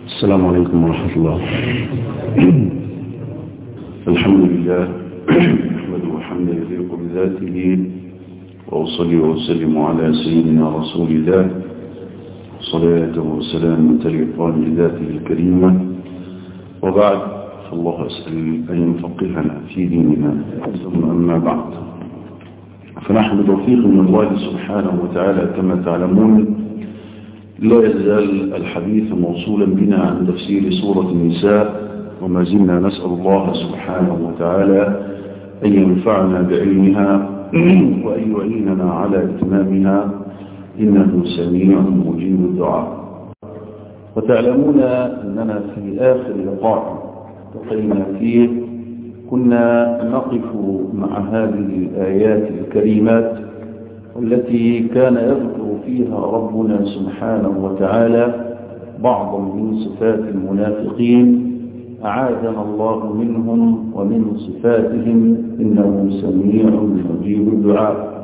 السلام عليكم ورحمة الله الحمد لله نحمده حمدا يليق بذاته وأصلي وأسلم على سيدنا رسول الله صلاة وسلام تليقان بذاته الكريمة وبعد فالله أسأل أن ينفقهنا في ديننا ثم أما بعد فنحن توفيق من الله سبحانه وتعالى كما تعلمون لا يزال الحديث موصولا بنا عن تفسير سورة النساء وما زلنا نسأل الله سبحانه وتعالى أن ينفعنا بعلمها وأن يعيننا على إتمامها إنه سميع مجيب الدعاء وتعلمون أننا في آخر لقاء التقينا فيه كنا نقف مع هذه الآيات الكريمات والتي كان يذكر فيها ربنا سبحانه وتعالى بعضا من صفات المنافقين أعاذنا الله منهم ومن صفاتهم إنه سميع مجيب الدعاء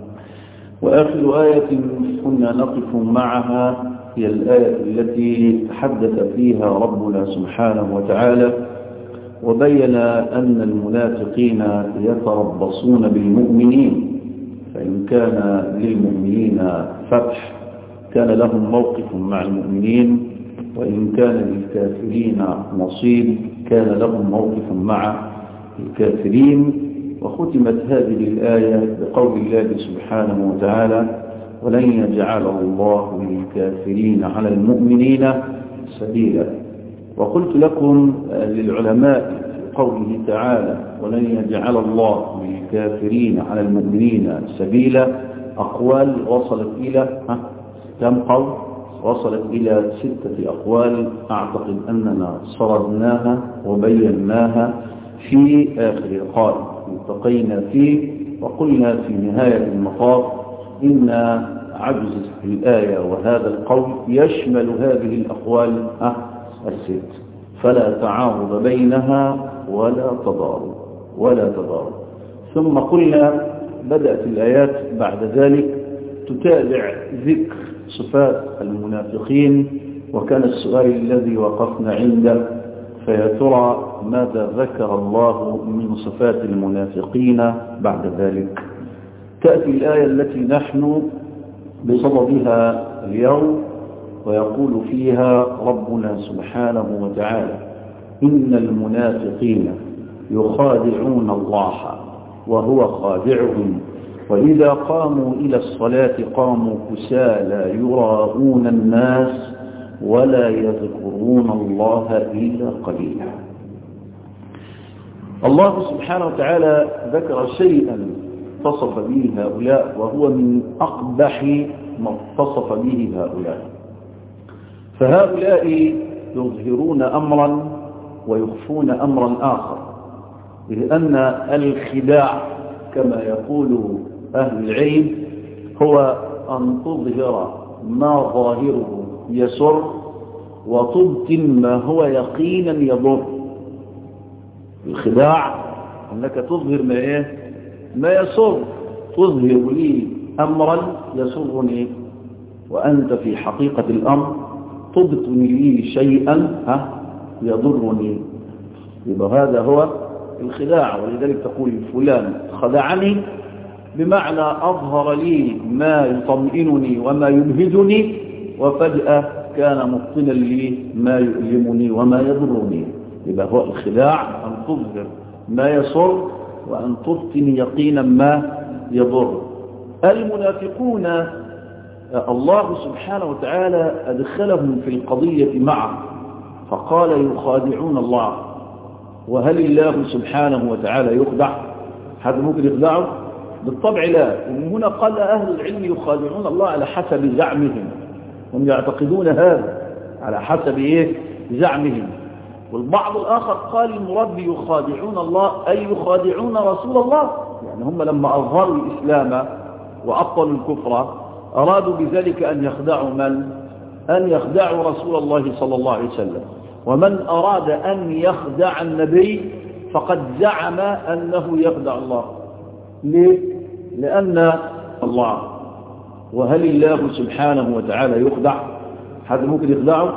وآخر آية كنا نقف معها هي الآية التي تحدث فيها ربنا سبحانه وتعالى وبين أن المنافقين يتربصون بالمؤمنين فإن كان للمؤمنين فتح كان لهم موقف مع المؤمنين وإن كان للكافرين نصيب كان لهم موقف مع الكافرين وختمت هذه الآية بقول الله سبحانه وتعالى ولن يجعل الله للكافرين على المؤمنين سبيلا وقلت لكم للعلماء في قوله تعالى ولن يجعل الله للكافرين على المؤمنين سبيلا أقوال وصلت إلى كم قول وصلت إلى ستة أقوال أعتقد أننا صردناها وبيناها في آخر لقاء التقينا فيه وقلنا في نهاية المطاف إن عجز الآية وهذا القول يشمل هذه الأقوال الست فلا تعارض بينها ولا تضارب ولا تضارب ثم قلنا بدأت الآيات بعد ذلك تتابع ذكر صفات المنافقين وكان السؤال الذي وقفنا عنده فيا ترى ماذا ذكر الله من صفات المنافقين بعد ذلك تأتي الآية التي نحن بصددها اليوم ويقول فيها ربنا سبحانه وتعالى إن المنافقين يخادعون الله وهو خادعهم وإذا قاموا إلى الصلاة قاموا كسالى يراءون الناس ولا يذكرون الله إلا قليلا الله سبحانه وتعالى ذكر شيئا اتصف به هؤلاء وهو من أقبح ما اتصف به هؤلاء فهؤلاء يظهرون أمرا ويخفون أمرا آخر لأن الخداع كما يقول أهل العلم هو أن تظهر ما ظاهره يسر وتبطن ما هو يقينا يضر الخداع أنك تظهر ما إيه ما يسر تظهر لي أمرا يسرني وأنت في حقيقة الأمر تبطن لي شيئا ها يضرني يبقى هذا هو الخداع ولذلك تقول فلان خدعني بمعنى أظهر لي ما يطمئنني وما يبهجني وفجأة كان مبطنا لي ما يؤلمني وما يضرني يبقى هو الخداع أن تظهر ما يسر وأن تبطن يقينا ما يضر المنافقون الله سبحانه وتعالى أدخلهم في القضية معه فقال يخادعون الله وهل الله سبحانه وتعالى يخدع هذا ممكن يخدعه بالطبع لا ومن هنا قال أهل العلم يخادعون الله على حسب زعمهم هم يعتقدون هذا على حسب إيه زعمهم والبعض الآخر قال المراد يخادعون الله أي يخادعون رسول الله يعني هم لما أظهروا الإسلام وأبطلوا الكفر أرادوا بذلك أن يخدعوا من؟ أن يخدعوا رسول الله صلى الله عليه وسلم ومن أراد أن يخدع النبي فقد زعم أنه يخدع الله ليه؟ لأن الله وهل الله سبحانه وتعالى يخدع هذا ممكن يخدعه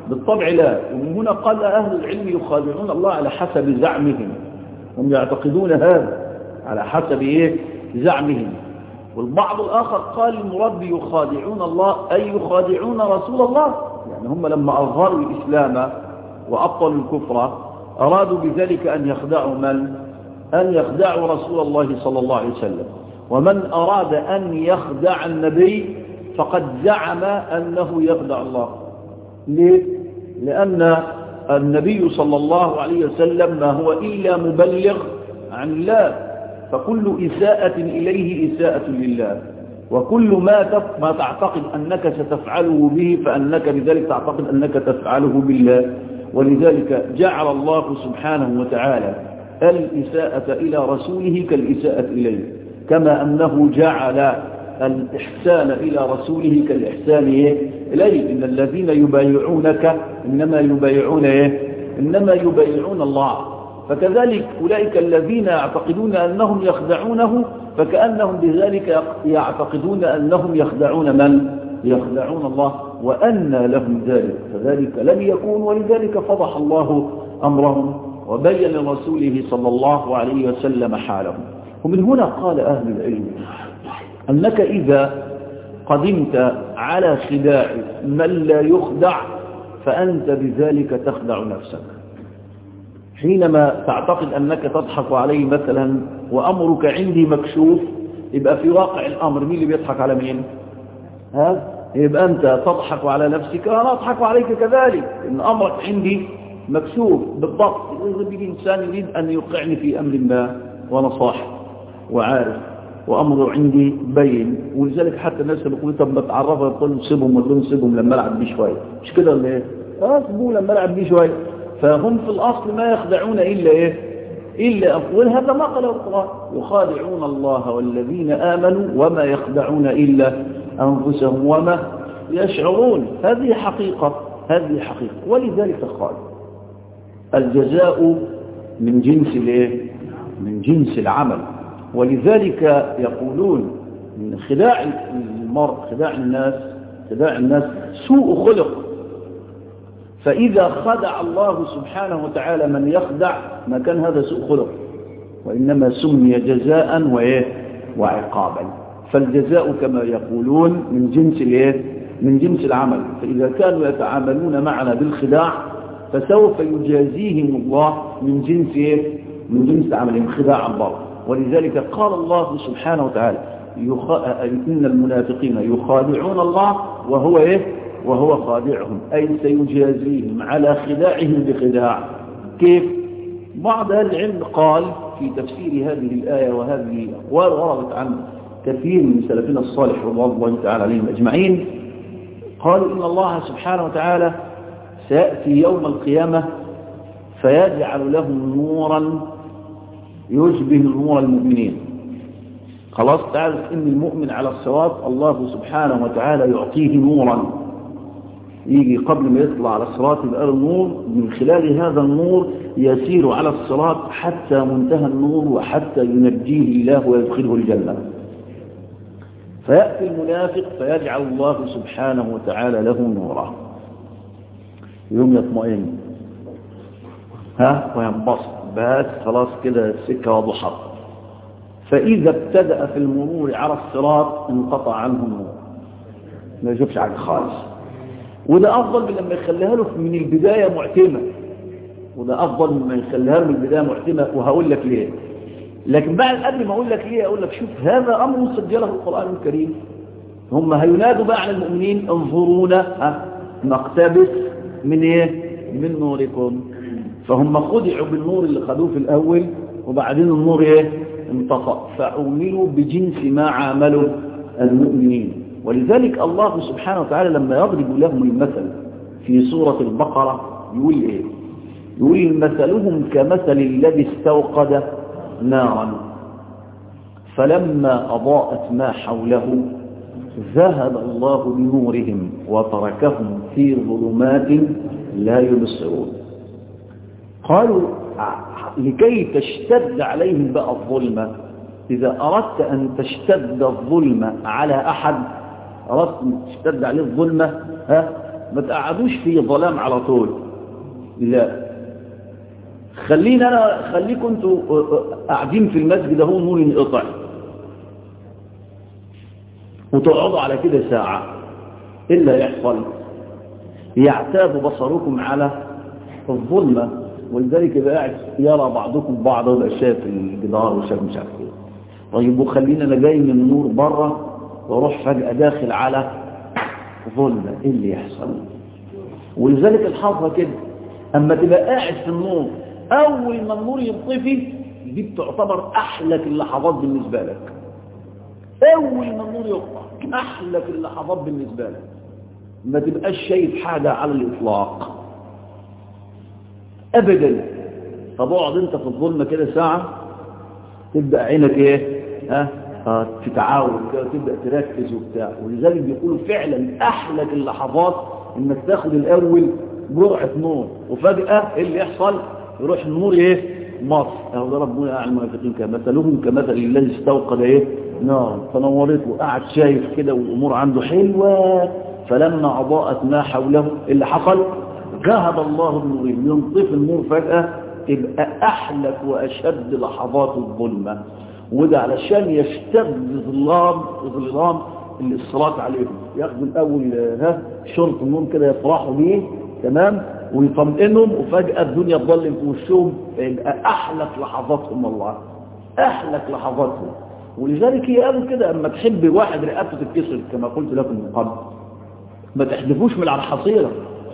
بالطبع لا ومن هنا قال أهل العلم يخادعون الله على حسب زعمهم هم يعتقدون هذا على حسب إيه زعمهم والبعض الآخر قال المراد يخادعون الله أي يخادعون رسول الله يعني هم لما أظهروا الإسلام وأبطلوا الكفر أرادوا بذلك أن يخدعوا من؟ أن يخدعوا رسول الله صلى الله عليه وسلم ومن أراد أن يخدع النبي فقد زعم أنه يخدع الله ليه؟ لأن النبي صلى الله عليه وسلم ما هو إلا مبلغ عن الله فكل إساءة إليه إساءة لله وكل ما ما تعتقد أنك ستفعله به فأنك بذلك تعتقد أنك تفعله بالله ولذلك جعل الله سبحانه وتعالى الإساءة إلى رسوله كالإساءة إليه كما أنه جعل الإحسان إلى رسوله كالإحسان إليه إن الذين يبايعونك إنما يبايعون إيه؟ إنما يبايعون الله فكذلك أولئك الذين يعتقدون أنهم يخدعونه فكأنهم بذلك يعتقدون أنهم يخدعون من؟ يخدعون الله وأن لهم ذلك فذلك لم يكون ولذلك فضح الله أمرهم وبين لرسوله صلى الله عليه وسلم حالهم ومن هنا قال أهل العلم أنك إذا قدمت على خداع من لا يخدع فأنت بذلك تخدع نفسك حينما تعتقد أنك تضحك عليه مثلا وأمرك عندي مكشوف يبقى في واقع الأمر مين اللي بيضحك على مين ها يبقى أنت تضحك على نفسك وأنا أضحك عليك كذلك إن أمرك عندي مكشوف بالضبط إذا بيجي إنسان يريد أن يوقعني في أمر ما وأنا صاحب وعارف وأمره عندي بين ولذلك حتى الناس اللي بيقولوا طب ما تعرفها يقولوا سيبهم ولا سيبهم لما ألعب بيه شوية مش كده ولا إيه؟ اه سيبوه لما ألعب بيه شوية فهم في الأصل ما يخدعون إلا إيه؟ إلا أقول هذا ما قاله القرآن يخادعون الله والذين آمنوا وما يخدعون إلا أنفسهم وما يشعرون هذه حقيقة هذه حقيقة ولذلك قال الجزاء من جنس الايه من جنس العمل ولذلك يقولون من خداع المرء خداع الناس خداع الناس سوء خلق فإذا خدع الله سبحانه وتعالى من يخدع ما كان هذا سوء خلق وإنما سمي جزاء وإيه وعقابا فالجزاء كما يقولون من جنس الايه من جنس العمل فإذا كانوا يتعاملون معنا بالخداع فسوف يجازيهم الله من جنس ايه من جنس عملهم خداعا برضه ولذلك قال الله سبحانه وتعالى يخ... إن المنافقين يخادعون الله وهو إيه وهو خادعهم أي سيجازيهم على خداعهم بخداع كيف بعض أهل العلم قال في تفسير هذه الآية وهذه أقوال وردت عن كثير من سلفنا الصالح رضوان الله تعالى عليهم أجمعين قالوا إن الله سبحانه وتعالى سيأتي يوم القيامة فيجعل لهم نورا يشبه نور المؤمنين خلاص تعرف ان المؤمن على الصراط الله سبحانه وتعالى يعطيه نورا يجي قبل ما يطلع على الصراط يبقى له نور من خلال هذا النور يسير على الصراط حتى منتهى النور وحتى ينجيه الله ويدخله الجنة فيأتي المنافق فيجعل الله سبحانه وتعالى له نورا يوم يطمئن ها وينبسط بس خلاص كده السكة وضحت فإذا ابتدأ في المرور على الصراط انقطع عنه النور ما يشوفش حاجة خالص وده أفضل من لما يخليها له من البداية معتمة وده أفضل مما يخليها له من البداية معتمة وهقول لك ليه لكن بعد قبل ما أقول لك ليه أقول لك شوف هذا أمر سجله القرآن الكريم هم هينادوا بقى على المؤمنين انظرونا نقتبس من ايه من نوركم فهم خدعوا بالنور اللي خدوه في الأول وبعدين النور ايه انطفأ فعملوا بجنس ما عاملوا المؤمنين ولذلك الله سبحانه وتعالى لما يضرب لهم المثل في سورة البقرة يقول ايه يقول مثلهم كمثل الذي استوقد نارا فلما أضاءت ما حوله ذهب الله بنورهم وتركهم في ظلمات لا يبصرون قالوا لكي تشتد عليهم بقى الظلمة إذا أردت أن تشتد الظلمة على أحد أردت أن تشتد عليه الظلمة ها ما تقعدوش في ظلام على طول لا خلينا انا خليكم انتوا قاعدين في المسجد اهو نور ينقطع وتقعدوا على كده ساعة ايه اللي هيحصل يعتاد بصركم على الظلمة ولذلك يبقى قاعد يرى بعضكم بعض ويبقى شايف الجدار وشايف مش عارف ايه طيب وخلينا انا جاي من النور بره واروح فجأة داخل على ظلمة ايه اللي يحصل ولذلك الحافظة كده اما تبقى قاعد في النور اول ما النور ينطفي دي بتعتبر احلك اللحظات بالنسبة لك اول ما النور يقطع احلك اللحظات بالنسبة لك ما تبقاش شايف حاجة على الاطلاق ابدا طب اقعد انت في الظلمة كده ساعة تبدأ عينك ايه ها آه تتعاون كده تبدأ تركز وبتاع ولذلك بيقولوا فعلا احلك اللحظات انك تاخد الاول جرعة نور وفجأة ايه اللي يحصل يروح النور ايه مصر اهو ده ربنا يعلم المنافقين كمثلهم كمثل الذي استوقد ايه نار فنورت وقعد شايف كده والامور عنده حلوة فلما اضاءت ما حوله اللي حصل ذهب الله بنوره ينطف النور فجأة تبقى احلك واشد لحظات الظلمة وده علشان يشتد ظلام ظلام الاصرات عليهم ياخدوا الاول ها شرط النوم كده يفرحوا بيه تمام ويطمئنهم وفجأة الدنيا تظلم في وشهم يبقى أحلك لحظاتهم والله أحلك لحظاتهم ولذلك هي قالوا كده أما تحب واحد رقبته تتكسر كما قلت لكم من قبل ما تحدفوش من على الحصيرة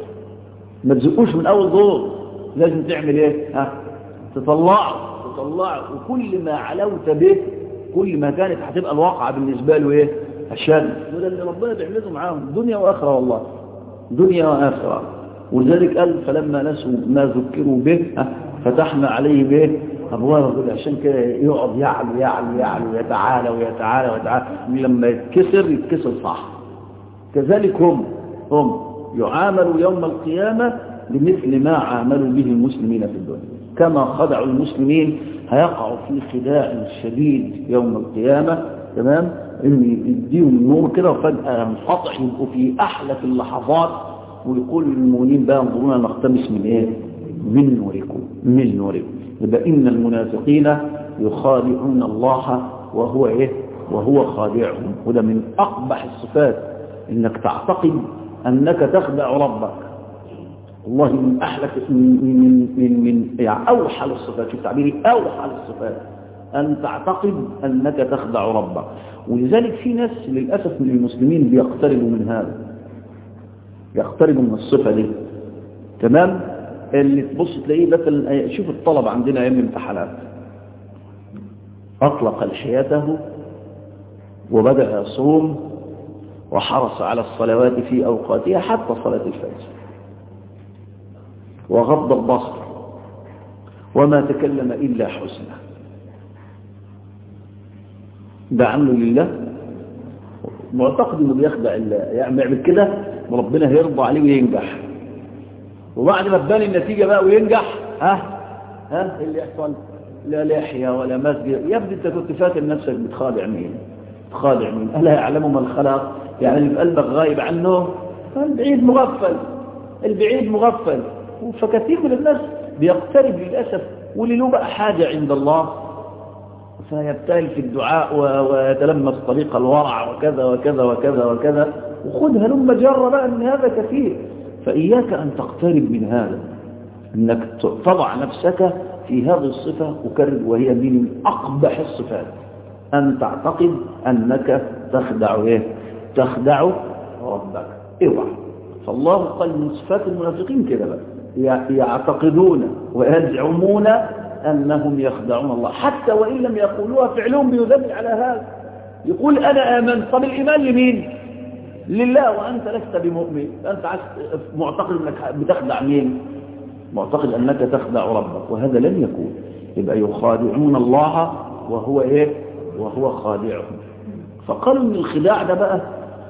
ما تزقوش من أول دور لازم تعمل إيه ها تطلعه تطلعه وكل ما علوت به كل ما كانت هتبقى الواقعة بالنسبة له إيه أشد وده اللي ربنا بيعمله معاهم دنيا وآخرة والله دنيا وآخرة ولذلك قال فلما نسوا ما ذكروا به فتحنا عليه به أبواب عشان كده يقعد يعلو يعلو يعلو يتعالى ويتعالى ويتعالى لما يتكسر يتكسر صح كذلك هم هم يعاملوا يوم القيامة بمثل ما عاملوا به المسلمين في الدنيا كما خدعوا المسلمين هيقعوا في خداع شديد يوم القيامة تمام ان يديهم النور كده وفجأة ينقطع يبقوا في أحلى اللحظات ويقول للمؤمنين بقى انظرونا نقتبس من ايه من نوركم من نوركم يبقى ان المنافقين يخادعون الله وهو ايه وهو خادعهم وده من اقبح الصفات انك تعتقد انك تخدع ربك والله من احلك من من من, من يعني اوحل الصفات في التعبير اوحل الصفات ان تعتقد انك تخدع ربك ولذلك في ناس للاسف من المسلمين بيقتربوا من هذا يقتربوا من الصفة دي تمام اللي تبص تلاقيه مثلا شوف الطلب عندنا ايام الامتحانات اطلق لحيته وبدأ يصوم وحرص على الصلوات في اوقاتها حتى صلاة الفجر وغض البصر وما تكلم الا حسنا ده عمله لله معتقد انه بيخدع الله يعني يعمل كده وربنا هيرضى عليه وينجح وبعد ما تبان النتيجة بقى وينجح ها ها اللي يحصل لا لحية ولا مسجد يبدو انت كنت فاكر نفسك بتخادع مين تخادع مين ألا يعلم من خلق يعني اللي في قلبك غايب عنه البعيد مغفل البعيد مغفل فكثير من الناس بيقترب للأسف واللي له بقى حاجة عند الله فيبتهل في الدعاء ويتلمس طريق الورع وكذا وكذا وكذا وكذا وخذها لما جرى بقى ان هذا كثير فإياك أن تقترب من هذا أنك تضع نفسك في هذه الصفة أكرر وهي من أقبح الصفات أن تعتقد أنك تخدع إيه؟ تخدع ربك اوعى فالله قال من صفات المنافقين كده بقى يعتقدون ويزعمون أنهم يخدعون الله حتى وإن لم يقولوها فعلهم بيدل على هذا يقول أنا آمن طب الإيمان لمين لله وأنت لست بمؤمن أنت معتقد أنك بتخدع مين معتقد أنك تخدع ربك وهذا لن يكون يبقى يخادعون الله وهو إيه وهو خادعهم فقالوا ان الخداع ده بقى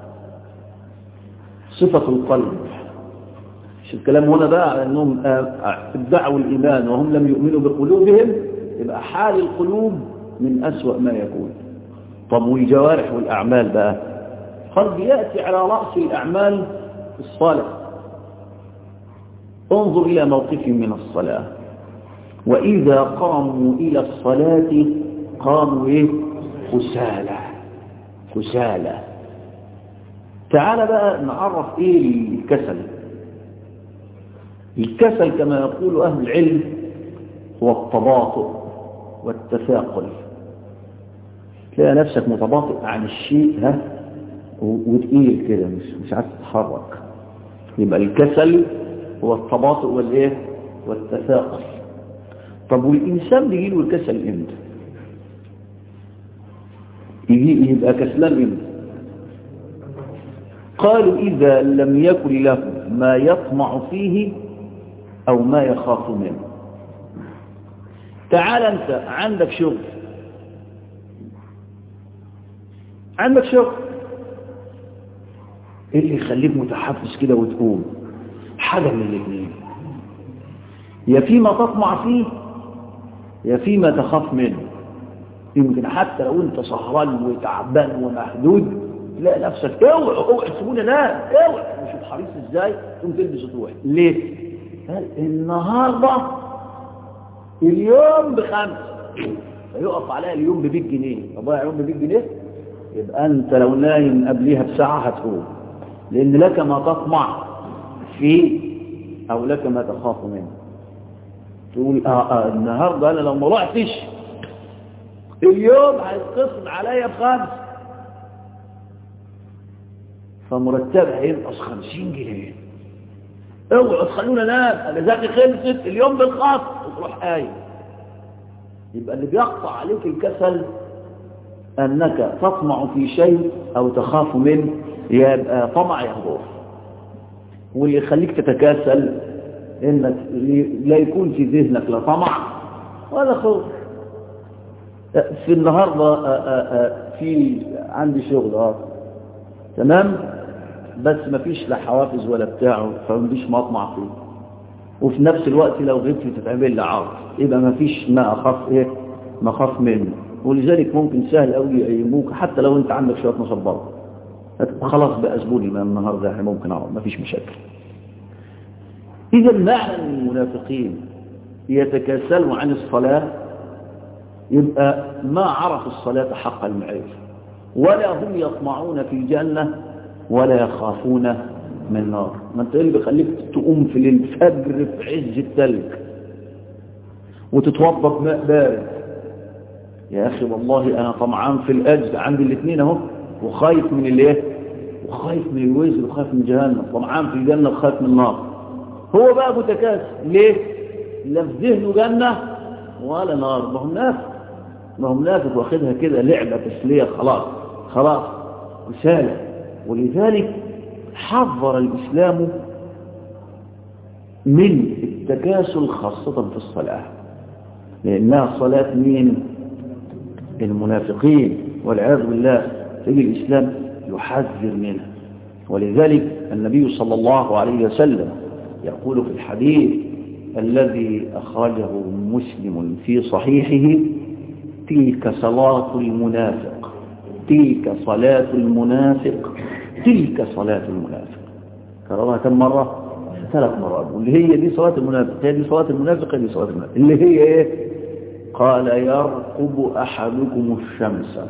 صفة القلب مش الكلام هنا بقى على انهم ادعوا الايمان وهم لم يؤمنوا بقلوبهم يبقى حال القلوب من اسوأ ما يكون طب والجوارح والاعمال بقى قد ياتي على راس الاعمال الصالح انظر إلى موقفهم من الصلاة وإذا قاموا إلى الصلاة قاموا إيه كسالى كسالى تعال بقى نعرف إيه الكسل الكسل كما يقول أهل العلم هو التباطؤ والتثاقل تلاقي نفسك متباطئ عن الشيء ها وتقيل كده مش مش عارف تتحرك يبقى الكسل هو التباطؤ والايه والتثاقل طب والإنسان بيجيله الكسل امتى يجي يبقى كسلان امتى قالوا إذا لم يكن له ما يطمع فيه أو ما يخاف منه تعال أنت عندك شغل عندك شغل ايه اللي يخليك متحفز كده وتقوم حاجة من الاثنين يا فيما تطمع فيه يا فيما تخاف منه يمكن حتى لو انت سهران وتعبان ومهدود تلاقي نفسك اوعى اوعى تسيبونا لا اوعى مش حريص ازاي تقوم تلبس وتروح ليه قال النهارده اليوم بخمس فيقف عليها اليوم ب 100 جنيه تضيع يوم ب 100 جنيه يبقى انت لو نايم قبليها بساعه هتقوم لان لك ما تطمع فيه او لك ما تخاف منه تقول آه آه النهارده انا لو ما رحتش اليوم هيتقسم عليا بخمس فمرتبها ينقص 50 جنيه اوعوا تخلونا نام اجازاتي خلصت اليوم بالخاص وتروح قايم يبقى اللي بيقطع عليك الكسل انك تطمع في شيء او تخاف منه يبقى طمع يا خوف واللي يخليك تتكاسل انك لا يكون في ذهنك لا طمع ولا خوف في النهارده في عندي شغل اه تمام بس ما فيش لا حوافز ولا بتاعه فمفيش مطمع فيه وفي نفس الوقت لو غبت تتعمل لي عرض يبقى ما فيش ما اخاف ايه ما اخاف منه ولذلك ممكن سهل قوي يعيبوك حتى لو انت عندك شويه مصبات خلاص بقى زبوني ما النهارده احنا ممكن اقعد ما فيش مشاكل اذا معنى ان المنافقين يتكاسلوا عن الصلاه يبقى ما عرفوا الصلاه حق المعرفه ولا هم يطمعون في الجنه ولا يخافون من النار ما انت اللي بيخليك تقوم في الفجر في عز التلج وتتوضا بماء بارد يا اخي والله انا طمعان في الاجر عندي الاثنين اهو وخايف من الايه وخايف من الوزر وخايف من جهنم طمعان في الجنه وخايف من النار هو بقى متكاسل ليه لا في ذهنه جنه ولا نار ما هو منافق ما هو منافق واخدها كده لعبه تسليه خلاص خلاص رساله ولذلك حذر الإسلام من التكاسل خاصة في الصلاة لأنها صلاة مين المنافقين والعياذ بالله تجي الإسلام يحذر منها ولذلك النبي صلى الله عليه وسلم يقول في الحديث الذي أخرجه مسلم في صحيحه تلك صلاة المنافق تلك صلاة المنافق تلك صلاة المنافق كررها كم مرة ثلاث مرات واللي هي دي صلاة المنافق هي دي صلاة المنافق هي دي صلاة المنافق اللي هي ايه قال يرقب أحدكم الشمس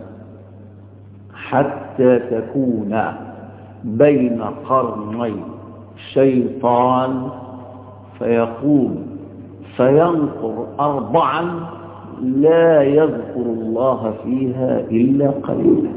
حتى تكون بين قرني الشيطان فيقوم فينقر أربعا لا يذكر الله فيها إلا قليلا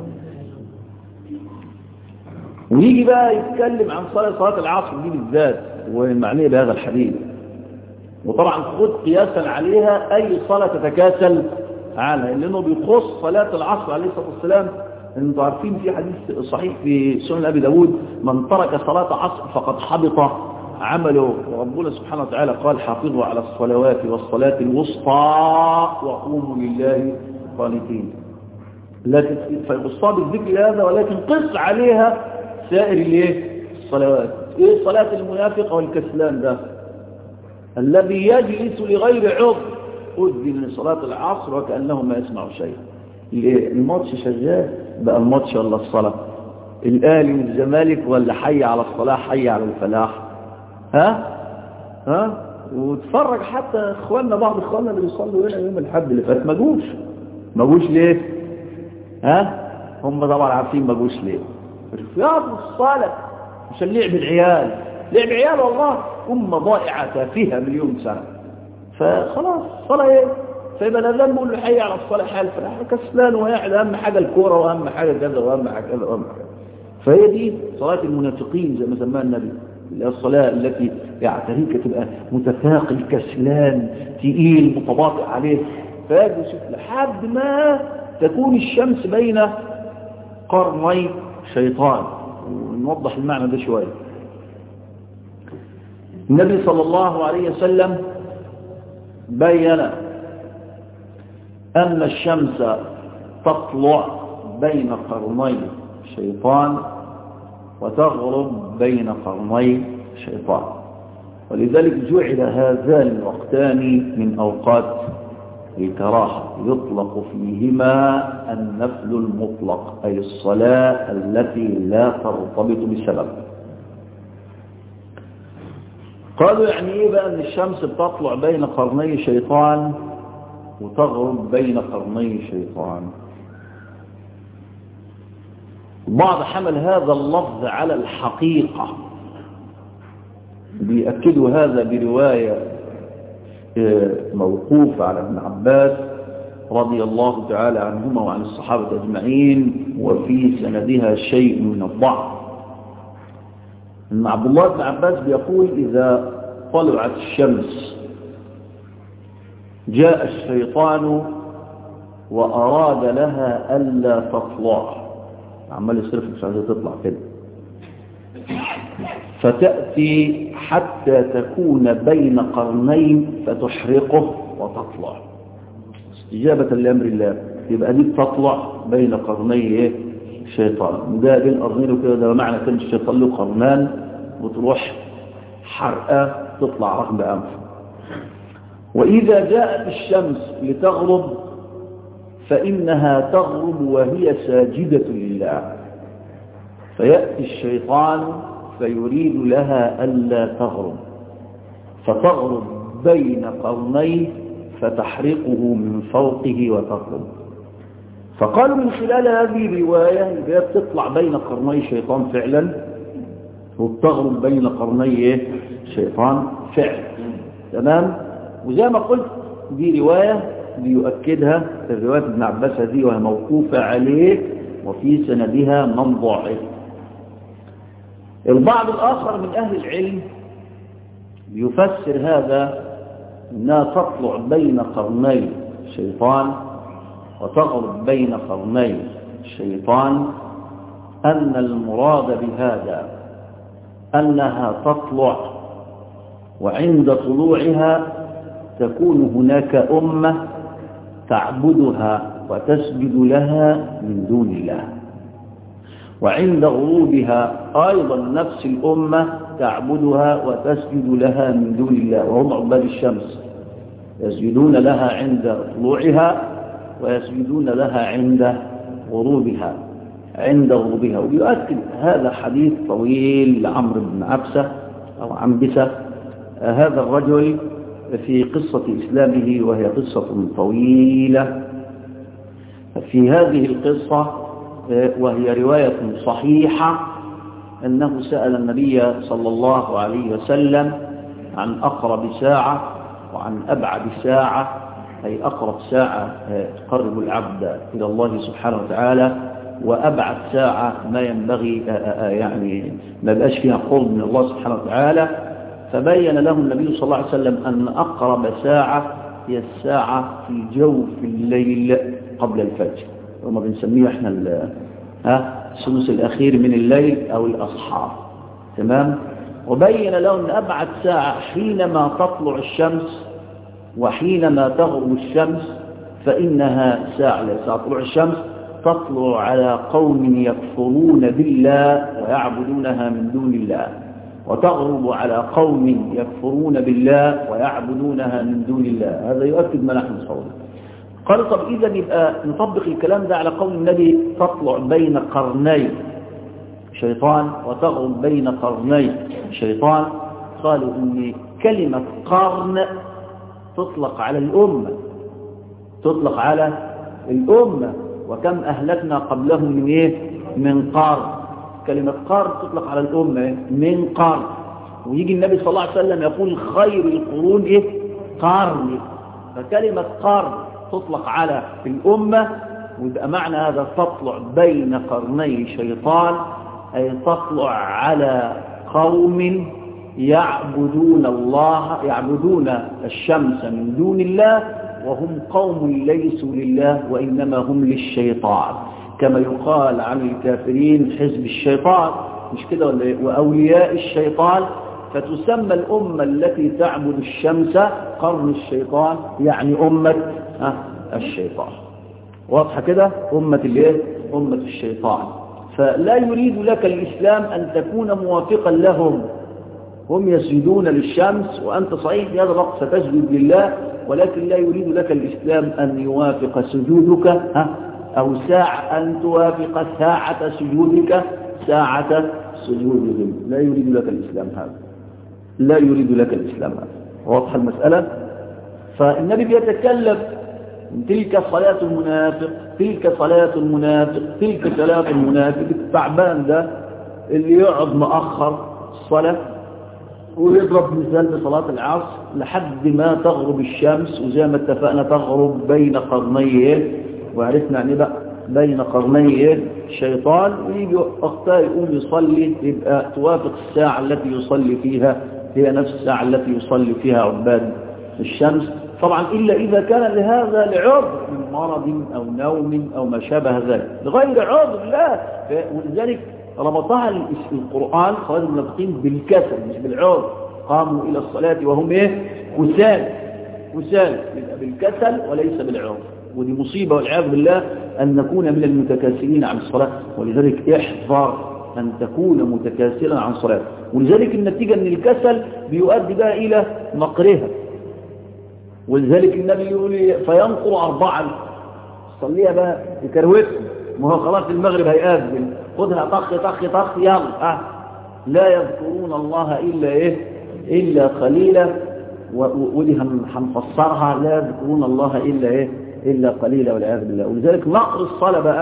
ويجي بقى يتكلم عن صلاة صلاة العصر دي بالذات والمعنية بهذا الحديث وطبعا خد قياسا عليها أي صلاة تتكاسل عنها لأنه بيخص صلاة العصر عليه الصلاة والسلام انتوا عارفين في حديث صحيح في سنن أبي داود من ترك صلاة عصر فقد حبط عمله وربنا سبحانه وتعالى قال حافظوا على الصلوات والصلاة الوسطى وقوموا لله قانتين لكن فيقصها بالذكر هذا ولكن قص عليها سائر الايه الصلوات ايه صلاة المنافق والكسلان ده الذي يجلس لغير عذر أذن لصلاة العصر وكأنه ما يسمع شيء الماتش شغال بقى الماتش ولا الصلاة الآلي والزمالك ولا حي على الصلاة حي على الفلاح ها ها وتفرج حتى اخواننا بعض اخواننا اللي بيصلوا هنا يوم الحد اللي فات ما جوش ما جوش ليه ها هم طبعا عارفين ما جوش ليه يقعدوا الصلاه عشان لعب العيال لعب عيال والله امه ضائعه تافهه مليون سنه فخلاص صلاه ايه فيبقى الاذان بيقول له حي على الصلاه حي الفلاح كسلان وقاعد اهم حاجه الكوره واهم حاجه كذا واهم حاجه كذا واهم حاجه فهي دي صلاه المنافقين زي ما سماها النبي الصلاة التي يعتريك تبقى متثاقل كسلان تقيل متباطئ عليه فيجلس لحد ما تكون الشمس بين قرني شيطان ونوضح المعنى ده شوية النبي صلى الله عليه وسلم بين أن الشمس تطلع بين قرني شيطان وتغرب بين قرني الشيطان ولذلك جعل هذان الوقتان من أوقات الكراهة يطلق فيهما النفل المطلق أي الصلاة التي لا ترتبط بسبب قالوا يعني ايه بقى ان الشمس بتطلع بين قرني شيطان وتغرب بين قرني شيطان البعض حمل هذا اللفظ على الحقيقة بيأكدوا هذا برواية موقوفة على ابن عباس رضي الله تعالى عنهما وعن الصحابة أجمعين وفي سندها شيء من الضعف ان عبد الله بن عباس بيقول إذا طلعت الشمس جاء الشيطان وأراد لها ألا تطلع عمال يصرف مش عايزة تطلع كده فتأتي حتى تكون بين قرنين فتحرقه وتطلع استجابة لأمر الله يبقى دي تطلع بين قرني ايه الشيطان وده بين قرنين وكده ده معنى كان الشيطان له قرنان وتروح حرقة تطلع رغم أنفه وإذا جاءت الشمس لتغرب فإنها تغرب وهي ساجدة لله فيأتي الشيطان فيريد لها ألا تغرب فتغرب بين قرنيه فتحرقه من فوقه وتغرب فقالوا من خلال هذه الرواية اللي تطلع بين قرني شيطان فعلا وبتغرب بين قرني شيطان فعلا تمام وزي ما قلت دي رواية بيؤكدها الرواية ابن عباس هذه وهي موقوفة عليه وفي سندها من ضعف البعض الآخر من أهل العلم يفسر هذا أنها تطلع بين قرني الشيطان وتغرب بين قرني الشيطان أن المراد بهذا أنها تطلع وعند طلوعها تكون هناك أمة تعبدها وتسجد لها من دون الله وعند غروبها أيضا نفس الأمة تعبدها وتسجد لها من دون الله وهم عباد الشمس يسجدون لها عند طلوعها ويسجدون لها عند غروبها عند غروبها ويؤكد هذا حديث طويل لعمرو بن عبسة أو عنبسة هذا الرجل في قصة إسلامه وهي قصة طويلة في هذه القصة وهي رواية صحيحة أنه سأل النبي صلى الله عليه وسلم عن أقرب ساعة وعن أبعد ساعة أي أقرب ساعة تقرب العبد إلى الله سبحانه وتعالى وأبعد ساعة ما ينبغي يعني ما بقاش فيها قرب من الله سبحانه وتعالى فبين له النبي صلى الله عليه وسلم أن أقرب ساعة هي الساعة في جوف الليل قبل الفجر وما بنسميه احنا ها الثلث الأخير من الليل أو الأصحاب تمام وبين له أن أبعد ساعة حينما تطلع الشمس وحينما تغرب الشمس فإنها ساعة لساعة طلوع الشمس تطلع على قوم يكفرون بالله ويعبدونها من دون الله وتغرب على قوم يكفرون بالله ويعبدونها من دون الله هذا يؤكد ما نحن نصوره قال طب إذا يبقى نطبق الكلام ده على قول النبي تطلع بين قرني شيطان وتغرب بين قرني شيطان قالوا إن كلمة قرن تطلق على الأمة تطلق على الأمة وكم أهلكنا قبلهم من إيه؟ من قرن كلمة قرن تطلق على الأمة من قرن ويجي النبي صلى الله عليه وسلم يقول خير القرون إيه؟ قرن فكلمة قرن تطلق على الأمة ويبقى معنى هذا تطلع بين قرني شيطان أي تطلع على قوم يعبدون الله يعبدون الشمس من دون الله وهم قوم ليسوا لله وإنما هم للشيطان كما يقال عن الكافرين حزب الشيطان مش كده وأولياء الشيطان فتسمى الأمة التي تعبد الشمس قرن الشيطان يعني أمة الشيطان واضحة كده أمة الايه أمة الشيطان فلا يريد لك الإسلام أن تكون موافقا لهم هم يسجدون للشمس وأنت صحيح في هذا الوقت ستسجد لله ولكن لا يريد لك الإسلام أن يوافق سجودك ها أو ساعة أن توافق ساعة سجودك ساعة سجودهم لا يريد لك الإسلام هذا لا يريد لك الإسلام هذا واضحة المسألة فالنبي بيتكلم تلك صلاة المنافق تلك صلاة المنافق تلك صلاة المنافق التعبان ده اللي يقعد مؤخر الصلاة ويضرب مثال بصلاة العصر لحد ما تغرب الشمس وزي ما اتفقنا تغرب بين قرنيه وعرفنا يعني بقى بين قرنيه الشيطان ويجي وقتها يقوم يصلي يبقى توافق الساعة التي يصلي فيها هي نفس الساعة التي يصلي فيها عباد الشمس طبعا إلا إذا كان لهذا لعذر من مرض أو نوم أو ما شابه ذلك لغير عذر لا ولذلك ربطها القرآن صلاة المنافقين بالكسل مش بالعذر قاموا إلى الصلاة وهم إيه كسال كسال يبقى بالكسل وليس بالعذر ودي مصيبة والعياذ بالله أن نكون من المتكاسلين عن الصلاة ولذلك احذر أن تكون متكاسلا عن صلاة ولذلك النتيجة أن الكسل بيؤدي بقى إلى مقرها ولذلك النبي يقول فينقر أربعا صليها بقى بكروتهم ما هو خلاص المغرب هيأذن خدها طخ طخ طخ يلا أه. لا يذكرون الله إلا إيه إلا قليلا ودي هنفسرها لا يذكرون الله إلا إيه إلا قليلا والعياذ بالله ولذلك نقر الصلاة بقى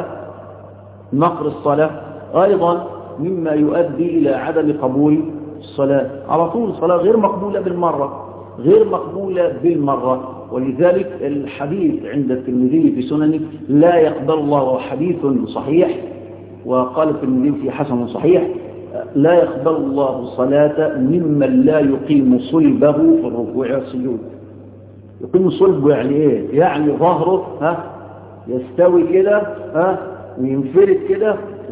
نقر الصلاة أيضا مما يؤدي إلى عدم قبول الصلاة على طول الصلاة غير مقبولة بالمرة غير مقبولة بالمرة ولذلك الحديث عند الترمذي في سننه لا يقبل الله حديث صحيح وقال الترمذي في حسن صحيح لا يقبل الله صلاة ممن لا يقيم صلبه في الركوع والسجود يقيم صلبه يعني ايه يعني ظهره ها يستوي كده ها وينفرد كده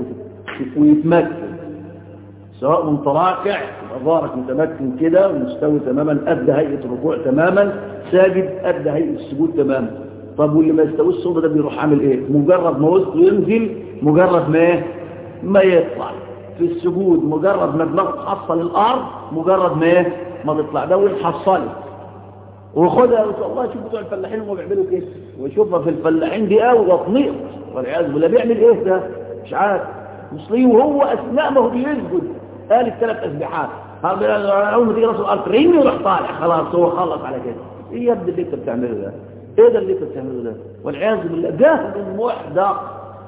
ويتمكن سواء متراكع ظهرك متمكن كده ومستوي تماما أدى هيئة الركوع تماما ساجد أدى هيئة السجود تماما طب واللي ما يستويش الصوت ده بيروح عامل ايه مجرد ما وسطه ينزل مجرد ما ايه ما يطلع في السجود مجرد ما دماغه تحصل الارض مجرد ما ايه ما تطلع ده والحصلت وخدها والله شوف بتوع الفلاحين هم بيعملوا كده وشوفها في الفلاحين دي قوي وطنيق والعياذ بالله بيعمل ايه ده مش عارف مصلي وهو اثناء ما هو بيسجد قال الثلاث اسبحات اول ما تيجي راس الارض رن ويروح طالع خلاص هو خلص على كده ايه يا ابني اللي انت بتعمله ده ايه ده اللي انت بتعمله ده والعياذ بالله جهل محدق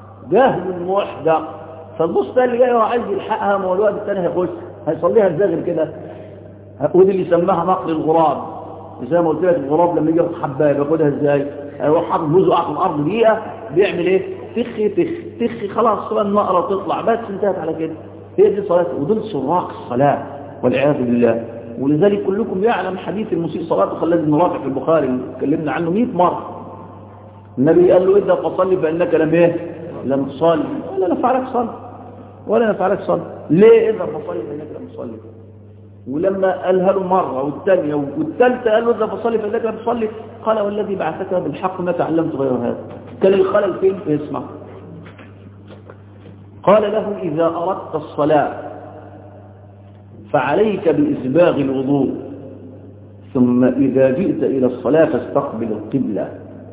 جهل محدق فالبص ده اللي جاي هو عايز يلحقها ما هو الوقت الثاني هيخش هيصليها ازاي غير كده ودي اللي سماها نقل الغراب زي ما قلت لك الغراب لما يجي ياخد حبايه بياخدها ازاي هيروح حاطط بوزه قاعد في الارض دقيقه بيعمل ايه تخي تخ تخي خلاص صلاه النقره تطلع بس انتهت على كده هي دي صلاه ودول سراق الصلاه والعياذ بالله ولذلك كلكم يعلم حديث المسيء صلاته الذي نراجع في البخاري اتكلمنا عنه 100 مره النبي قال له اذا فصلي فانك لم ايه لم تصلي ولا نفعلك صلي ولا نفعلك صلي ليه اذا فصلي فانك لم تصلي ولما قالها له مرة والثانية والثالثة قال له إذا فصلي فإنك لم تصلي قال والذي بعثك بالحق ما تعلمت غير هذا كان الخلل فين اسمع قال له إذا أردت الصلاة فعليك بإسباغ الوضوء ثم إذا جئت إلى الصلاة فاستقبل القبلة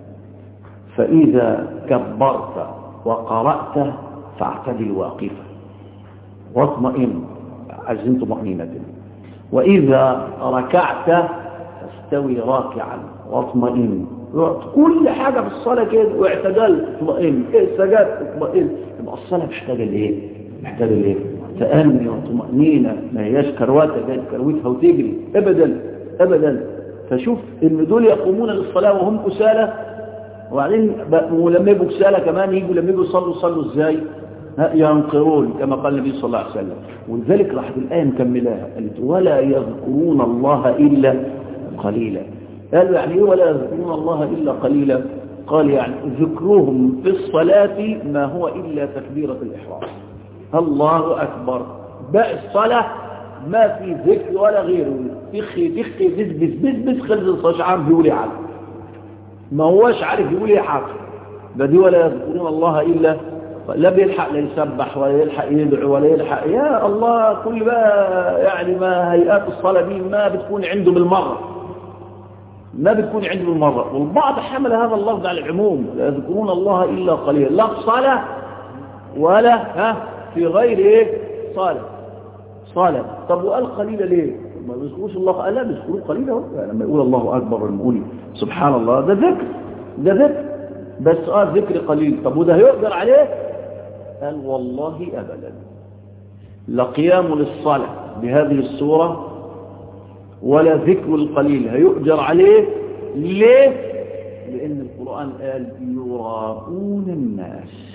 فإذا كبرت وقرأت فاعتدل واقفا واطمئن عزم طمأنينة وإذا ركعت فاستوي راكعا واطمئن كل حاجة في الصلاة كده واعتدلت اطمئن إيه سجدت اطمئن يبقى الصلاة محتاجة لإيه؟ محتاجة لإيه؟ تأني وطمأنينة ما هياش كرواتة جاية كروتها وتجري أبدا أبدا فشوف إن دول يقومون للصلاة وهم كسالى وبعدين ولما يبقوا كسالى كمان يجوا لما يجوا يصلوا يصلوا ازاي ينقرون كما قال النبي صلى الله عليه وسلم ولذلك راحت الآية مكملاها قالت ولا يذكرون الله إلا قليلا قالوا يعني ايه ولا يذكرون الله إلا قليلا قال يعني ذكرهم في الصلاة ما هو إلا تكبيرة الإحرام الله أكبر باقي الصلاة ما في ذكر ولا غيره تخي تخي بس بس بس بس خلص الصلاة عام بيقول حاجة ما هوش عارف يقول ايه حاجة ده دي ولا يذكرون الله إلا لا بيلحق لا يسبح ولا يلحق يدعو ولا يلحق يا الله كل بقى يعني ما هيئات الصلاة دي ما بتكون عنده بالمرة ما بتكون عنده بالمرة والبعض حمل هذا اللفظ على العموم لا يذكرون الله إلا قليلا لا في صلاة ولا ها في غير ايه صلاة صلاة طب وقال قليلا ليه ما بيذكروش الله قال لا بيذكروه قليلا لما يقول الله أكبر لما يقول سبحان الله ده ذكر ده ذكر بس اه ذكر قليل طب وده هيقدر عليه قال والله أبدا لقيام للصلاة بهذه الصورة ولا ذكر القليل هيؤجر عليه ليه لأن القرآن قال يراءون الناس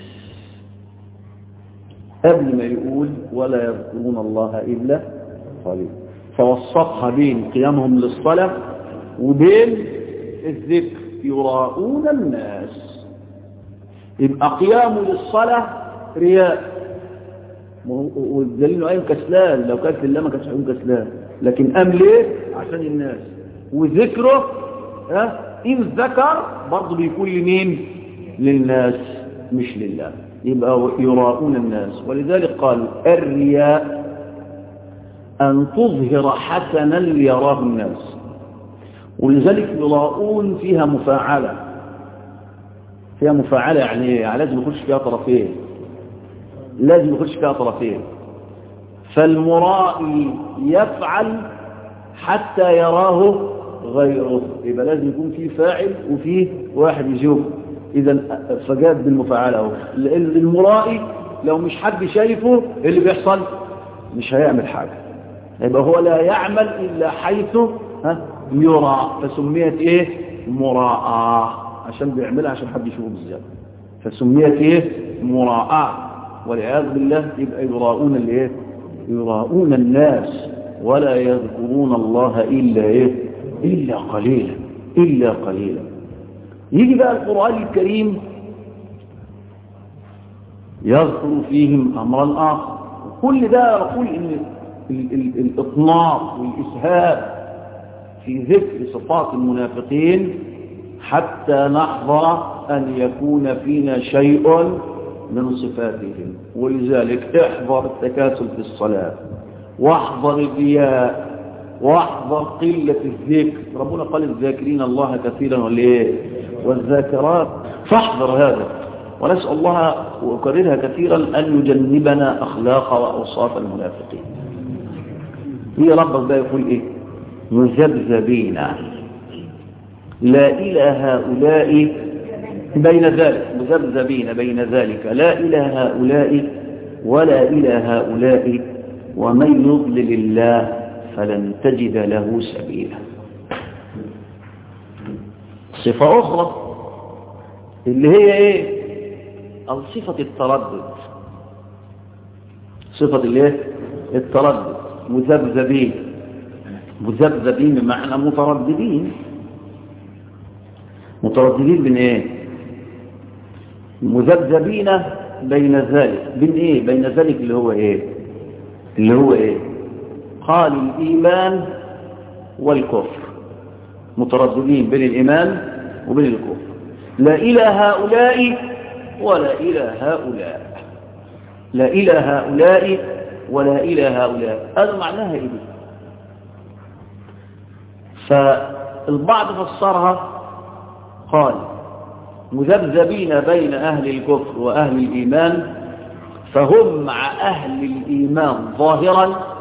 قبل ما يقول ولا يذكرون الله إلا قليل فوسطها بين قيامهم للصلاة وبين الذكر يراءون الناس يبقى قيامه للصلاة رياء والدليل قايم كسلان لو كانت لله ما كانش هيقوم كسلان لكن قام ليه عشان الناس وذكره ها إن ذكر برضه بيكون لمين للناس مش لله يبقى يراؤون الناس ولذلك قال الرياء أن تظهر حسنا ليراه الناس ولذلك يراؤون فيها مفاعلة فيها مفاعلة يعني لازم يخش فيها طرفين لازم يخش فيها طرفين فالمرائي يفعل حتى يراه غيره يبقى لازم يكون فيه فاعل وفيه واحد يشوف اذا فجاب بالمفاعله اهو المرائي لو مش حد شايفه إيه اللي بيحصل مش هيعمل حاجه يبقى هو لا يعمل الا حيث ها يرى فسميت ايه مراءه عشان بيعملها عشان حد يشوفه بالزياده فسميت ايه مراءه والعياذ بالله يبقى يراؤون الايه يراؤون الناس ولا يذكرون الله الا ايه الا قليلا الا قليلا يجي بقى القرآن الكريم يذكر فيهم أمرا آخر كل ده يقول إن الإطناط والإسهاب في ذكر صفات المنافقين حتى نحظى أن يكون فينا شيء من صفاتهم ولذلك احذر التكاسل في الصلاة واحذر الرياء واحذر قلة الذكر ربنا قال الذاكرين الله كثيرا وليه والذاكرات فاحذر هذا ونسأل الله وأكررها كثيرا أن يجنبنا أخلاق وأوصاف المنافقين هي ربك بقى يقول إيه مذبذبين لا إلى هؤلاء بين ذلك مذبذبين بين ذلك لا إلى هؤلاء ولا إلى هؤلاء ومن يضلل الله فلن تجد له سبيلا صفة أخرى اللي هي إيه أو صفة التردد صفة الايه التردد مذبذبين مذبذبين بمعنى مترددين مترددين بين ايه مذبذبين بين ذلك بين ايه بين ذلك اللي هو ايه اللي هو ايه قال الايمان والكفر مترددين بين الايمان وبين الكفر لا الى هؤلاء ولا الى هؤلاء لا الى هؤلاء ولا الى هؤلاء هذا معناها ايه فالبعض فسرها قال مذبذبين بين أهل الكفر وأهل الإيمان فهم مع أهل الإيمان ظاهرا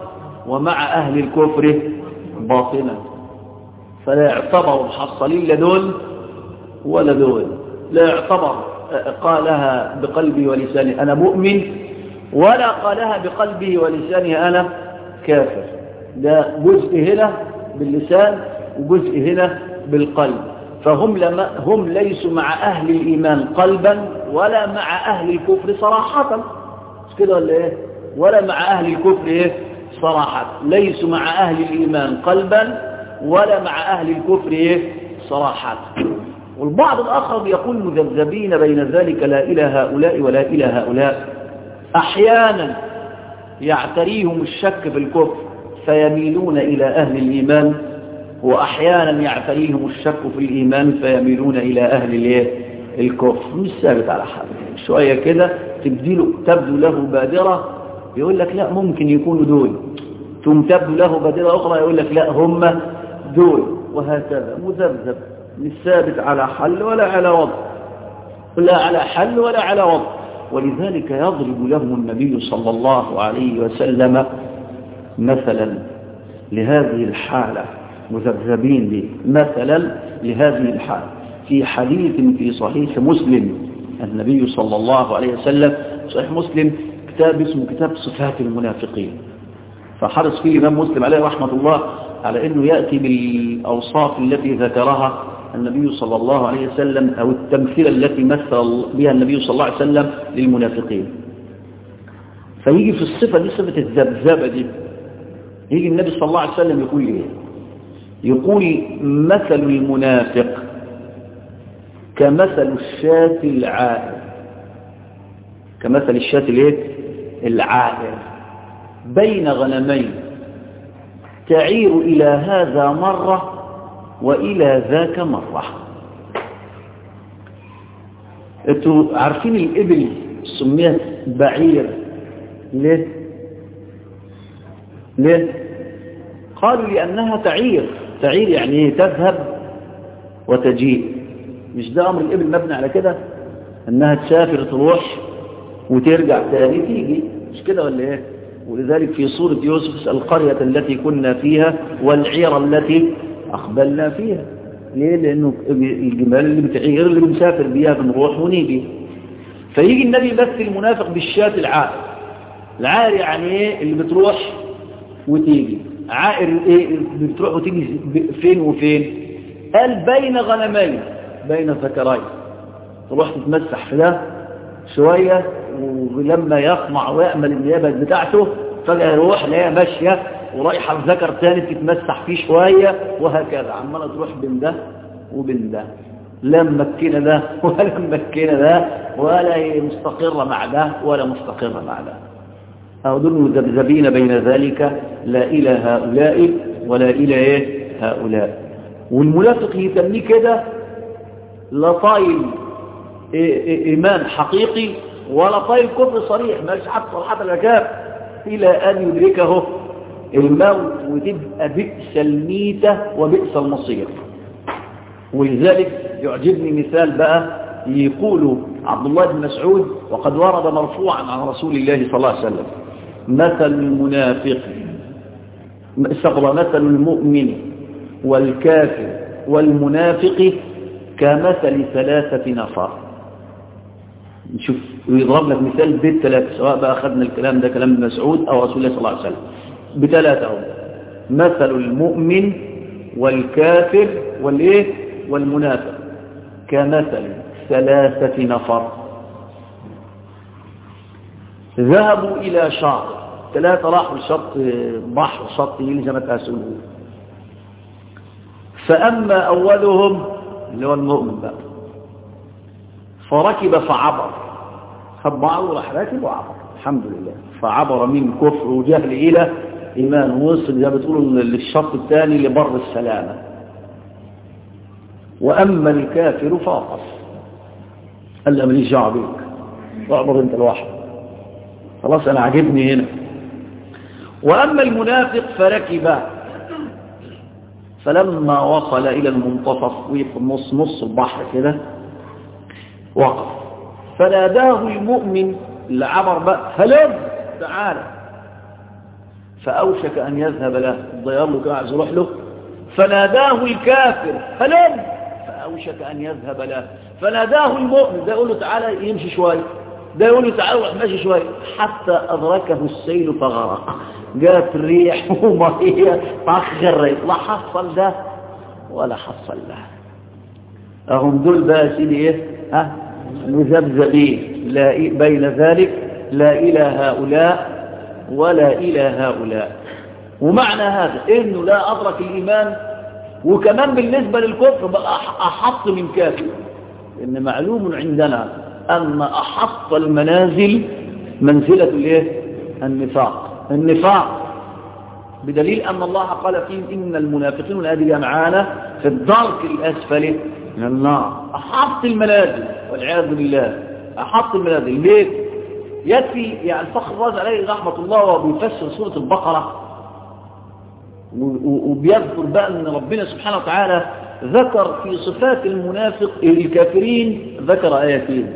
ومع أهل الكفر باطنا فلا يعتبر محصلين لا دول ولا دول لا يعتبر قالها بقلبي ولساني أنا مؤمن ولا قالها بقلبه ولسانه أنا كافر ده جزء هنا باللسان وجزء هنا بالقلب فهم لما هم ليسوا مع أهل الإيمان قلبا ولا مع أهل الكفر صراحة مش كده ولا إيه ولا مع أهل الكفر إيه صراحة ليسوا مع أهل الإيمان قلبا ولا مع أهل الكفر إيه صراحة والبعض الآخر يقول مذبذبين بين ذلك لا إلى هؤلاء ولا إلى هؤلاء أحيانا يعتريهم الشك في الكفر فيميلون إلى أهل الإيمان وأحيانا يعتريهم الشك في الإيمان فيميلون إلى أهل الايه الكفر مش ثابت على حال شوية كده تبدو, تبدو له بادرة يقول لك لا ممكن يكونوا دول ثم تبدو له بادرة أخرى يقول لك لا هم دول وهكذا مذبذب مش ثابت على حل ولا على وضع لا على حل ولا على وضع ولذلك يضرب لهم النبي صلى الله عليه وسلم مثلا لهذه الحالة مذبذبين لي مثلا لهذه الحالة في حديث في صحيح مسلم النبي صلى الله عليه وسلم صحيح مسلم كتاب اسمه كتاب صفات المنافقين فحرص فيه الإمام مسلم عليه رحمة الله على أنه يأتي بالأوصاف التي ذكرها النبي صلى الله عليه وسلم أو التمثيل التي مثل بها النبي صلى الله عليه وسلم للمنافقين فيجي في الصفة دي صفة الذبذبة دي يجي النبي صلى الله عليه وسلم يقول ايه يقول مثل المنافق كمثل الشاة العائر كمثل الشاة الايه العائر بين غنمين تعير إلى هذا مرة وإلى ذاك مرة انتوا عارفين الإبل سميت بعير ليه ليه قالوا لأنها تعير تعير يعني ايه تذهب وتجيء مش ده أمر الإبل مبني على كده أنها تسافر تروح وترجع تاني تيجي مش كده ولا ايه ولذلك في سورة يوسف القرية التي كنا فيها والعير التي أقبلنا فيها ليه لأنه الجمال اللي بتعير اللي بنسافر بيها بنروح ونيجي فيجي النبي يمثل المنافق بالشاة العائر العائر يعني ايه اللي بتروح وتيجي عائر ايه اللي بتروح وتيجي فين وفين قال بين غنمين بين ذكرين تروح تتمسح في ده شوية ولما يطمع ويأمل النيابة بتاعته فجأة يروح لا ماشية ورايحة الذكر تاني تتمسح فيه شوية وهكذا عمالة تروح بين ده وبين ده لا ممكنة ده ولا ممكنة ده ولا مستقرة مع ده ولا مستقرة مع ده أو دول مذبذبين بين ذلك لا إلى هؤلاء ولا إلى إيه هؤلاء والمنافق يسميه كده لا طايل إيمان حقيقي ولا طايل كفر صريح مالش حتى صراحة الأجاب إلى أن يدركه الموت وتبقى بئس الميتة وبئس المصير ولذلك يعجبني مثال بقى يقول عبد الله بن مسعود وقد ورد مرفوعا عن رسول الله صلى الله عليه وسلم مثل المنافق استغرى مثل المؤمن والكافر والمنافق كمثل ثلاثة نفر نشوف ويضرب لك مثال بالثلاثة سواء بقى أخذنا الكلام ده كلام ابن مسعود أو رسول الله صلى الله عليه وسلم بثلاثة هم مثل المؤمن والكافر والإيه والمنافق كمثل ثلاثة نفر ذهبوا إلى شاطئ ثلاثة راحوا لشط بحر شط زي ما تقاسلوه فأما أولهم اللي هو المؤمن بقى فركب فعبر خد بعضه وراح راكب وعبر الحمد لله فعبر من كفر وجهل إلى إيمان وصل زي ما بتقولوا للشط الثاني لبر السلامة وأما الكافر فاقف قال له ماليش دعوه بيك اعبر انت لوحدك خلاص انا عاجبني هنا واما المنافق فركب فلما وصل الى المنتصف وفي نص نص البحر كده وقف فناداه المؤمن اللي عبر بقى هلم تعالى فأوشك أن يذهب له الضيار له كان عايز يروح له فناداه الكافر فلم فأوشك أن يذهب له فناداه المؤمن ده يقول له تعالى يمشي شوية ده يقول له تعالى روح ماشي شوية حتى أدركه السيل فغرق جات الريح ومية فأخرت لا حصل ده ولا حصل ده أهم دول بقى سيدي إيه ها مذبذبين لا بين ذلك لا إلى هؤلاء ولا إلى هؤلاء ومعنى هذا إنه لا أدرك الإيمان وكمان بالنسبة للكفر بقى أحط من كافر إن معلوم عندنا أن أحط المنازل منزلة الإيه؟ النفاق النفاق بدليل أن الله قال فيهم إن المنافقين والآدي معانا في الدرك الأسفل من النار أحط المنازل والعياذ بالله أحط المنازل ليه؟ يكفي يعني الفخر الرازي عليه رحمة الله وهو بيفسر سورة البقرة وبيذكر بقى أن ربنا سبحانه وتعالى ذكر في صفات المنافق الكافرين ذكر آيتين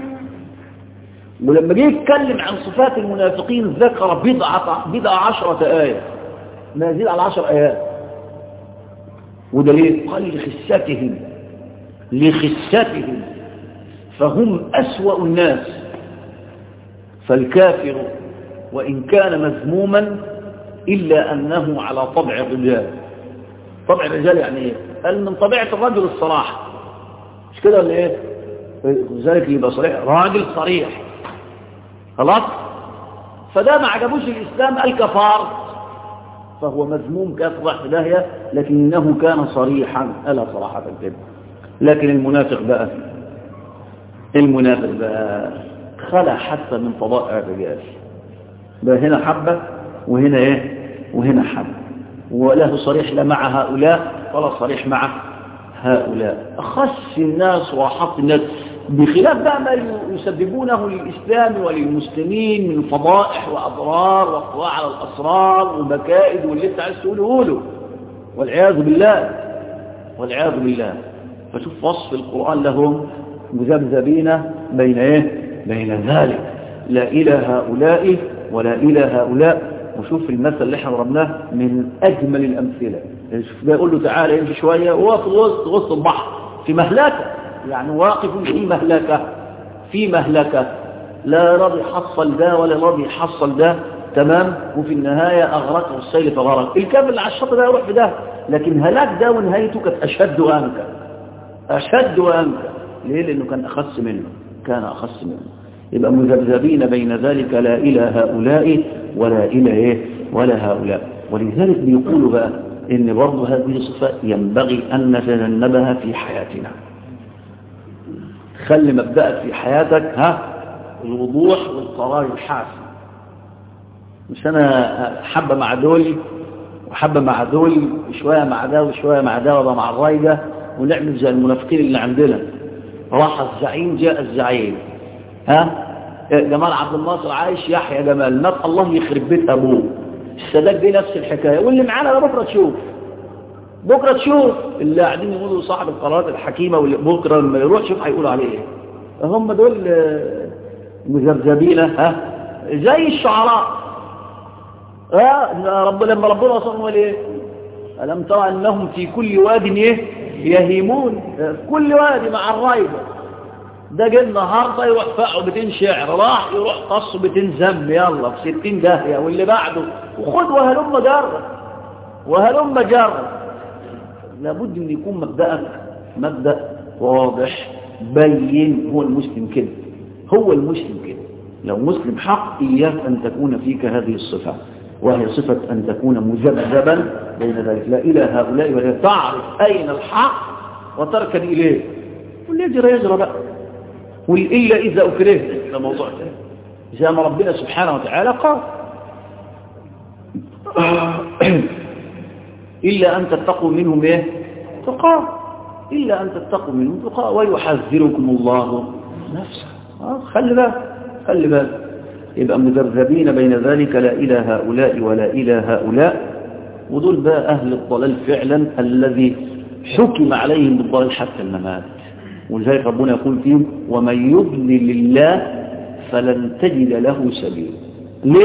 ولما جه يتكلم عن صفات المنافقين ذكر بضعة بضع عشرة آية ما يزيد على عشر آيات وده ليه؟ قال لخستهم لخستهم فهم أسوأ الناس فالكافر وإن كان مذموما إلا أنه على طبع الرجال طبع الرجال يعني إيه؟ قال من طبيعة الرجل الصراحة مش كده ولا إيه؟ لذلك يبقى صريح راجل صريح خلاص فده ما عجبوش الإسلام الكفار فهو مذموم كافر راح في داهية لكنه كان صريحا ألا صراحة كده لكن المنافق بقى المنافق بقى خلع حتى من طبائع الرجال بقى هنا حبة وهنا ايه وهنا حبة وله صريح لا مع هؤلاء ولا صريح مع هؤلاء أخص الناس وأحط الناس بخلاف بقى ما يسببونه للإسلام وللمسلمين من فضائح وأضرار واطلاع على الأسرار ومكائد واللي انت عايز تقوله له والعياذ بالله والعياذ بالله فشوف وصف القرآن لهم مذبذبين بين ايه بين ذلك لا إلى هؤلاء ولا إلى هؤلاء وشوف المثل اللي احنا ضربناه من أجمل الأمثلة شوف ده يقول له تعالى يمشي شوية وهو في وسط وسط البحر في مهلكة يعني واقف في مهلكة في مهلكة لا راضي يحصل ده ولا راضي يحصل ده تمام وفي النهاية أغرقه السيل فغرق الكامل اللي على الشط ده يروح في ده لكن هلاك ده ونهايته كانت أشد وأنكى أشد وأنكى ليه لأنه كان أخص منه كان أخص منه يبقى مذبذبين بين ذلك لا إلى هؤلاء ولا إلى إيه ولا هؤلاء ولذلك بيقولوا بقى إن برضه هذه الصفة ينبغي أن نتجنبها في حياتنا خلي مبدأك في حياتك ها الوضوح والقرار الحاسم مش أنا حبة مع دول وحبة مع دول وشوية مع ده وشوية مع ده وده مع الرايدة ونعمل زي المنافقين اللي عندنا راح الزعيم جاء الزعيم ها جمال عبد الناصر عايش يحيى جمال مات الله يخرب بيت ابوه السادات دي نفس الحكايه واللي معانا ده بكره تشوف بكره تشوف اللي قاعدين يقولوا صاحب القرارات الحكيمه واللي بكره لما يروح شوف هيقولوا عليه ايه هم دول مذبذبين ها زي الشعراء ها رب لما ربنا وصفهم ايه الم ترى انهم في كل واد ايه يهيمون في كل وادي مع الرايبه ده جه النهارده يروح فقعه 200 شعر راح يروح قصه 200 ذم يلا في 60 داهيه واللي بعده وخد وهلم جرب وهلم جرب لابد ان يكون مبدأك مبدأ واضح بين هو المسلم كده هو المسلم كده لو مسلم حق إياك أن تكون فيك هذه الصفة وهي صفة أن تكون مذبذبا بين ذلك لا إلى هؤلاء ولا تعرف أين الحق وتركن إليه واللي يجرى يجرى بقى والإلا إذا أكرهت ده موضوع ثاني زي ما ربنا سبحانه وتعالى قال إلا أن تتقوا منهم إيه تقى إلا أن تتقوا منهم تقى ويحذركم الله نفسه خلي بالك خلي بالك يبقى مذبذبين بين ذلك لا إلى هؤلاء ولا إلى هؤلاء ودول بقى أهل الضلال فعلا الذي حكم عليهم بالضلال حتى الممات ولذلك ربنا يقول فيهم ومن يضلل الله فلن تجد له سبيلا ليه؟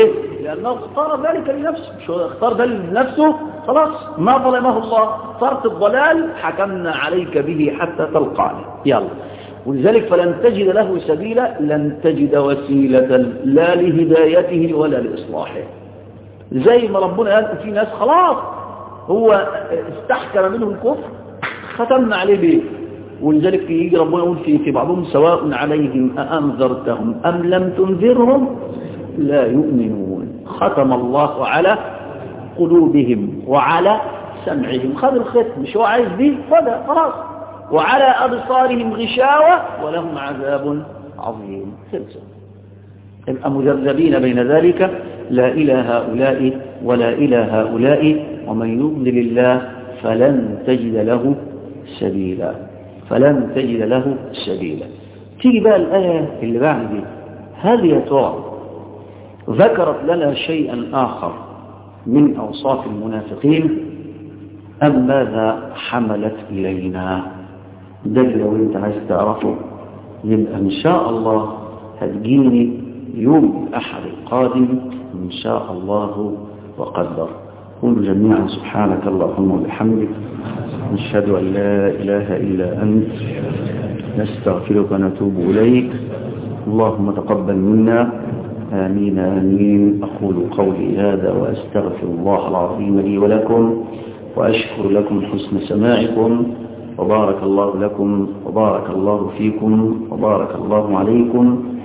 لأنه اختار ذلك لنفسه مش هو اختار ذلك لنفسه خلاص ما ظلمه الله اخترت الضلال حكمنا عليك به حتى تلقاني يلا ولذلك فلن تجد له سبيلا لن تجد وسيلة لا لهدايته ولا لإصلاحه زي ما ربنا قال في ناس خلاص هو استحكم منهم الكفر ختمنا عليه به ولذلك يجي ربنا يقول في في بعضهم سواء عليهم أأنذرتهم أم لم تنذرهم لا يؤمنون ختم الله على قلوبهم وعلى سمعهم خذ الختم مش هو عايز به خذها خلاص وعلى أبصارهم غشاوة ولهم عذاب عظيم خلصوا يبقى مذبذبين بين ذلك لا إلى هؤلاء ولا إلى هؤلاء ومن يضلل الله فلن تجد له سبيلا فلن تجد له سبيلا تيجي بقى الآية اللي بعد دي هل يا ترى ذكرت لنا شيئا آخر من أوصاف المنافقين أم ماذا حملت إلينا ده لو انت عايز تعرفه يبقى إن شاء الله هتجيني يوم الأحد القادم إن شاء الله وقدر قولوا جميعا سبحانك اللهم وبحمدك نشهد أن لا إله إلا أنت نستغفرك ونتوب إليك اللهم تقبل منا آمين آمين أقول قولي هذا وأستغفر الله العظيم لي ولكم وأشكر لكم حسن سماعكم وبارك الله لكم وبارك الله فيكم وبارك الله عليكم